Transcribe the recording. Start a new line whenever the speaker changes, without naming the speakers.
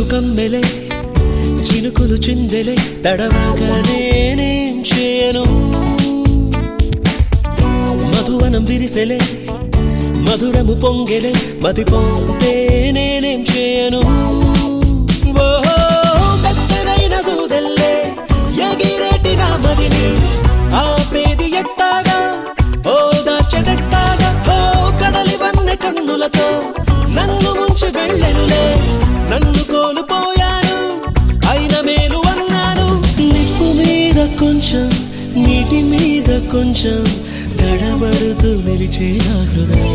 చిగురు కమ్మెలే చినుకులు చిందెలే తడవగా నేనేం చేయను మధువనం విరిసెలే మధురము పొంగెలే మతిపోతే నేనేం చేయను ఓహో మెత్తనైన దూదల్లే ఎగిరేటి నా మదిని ఆపేది ఎట్టాగా ఓ దాచెదట్టాగా ఓ కడలి వన్నె కన్నులతో నన్ను ముంచి వెళ్ళెనులే నన్ను కోల్పోయాను అయిన మేలు అన్నాను నిప్పు మీద కొంచెం నీటి మీద కొంచెం తడబడుతూ నిలిచే నా హృదయం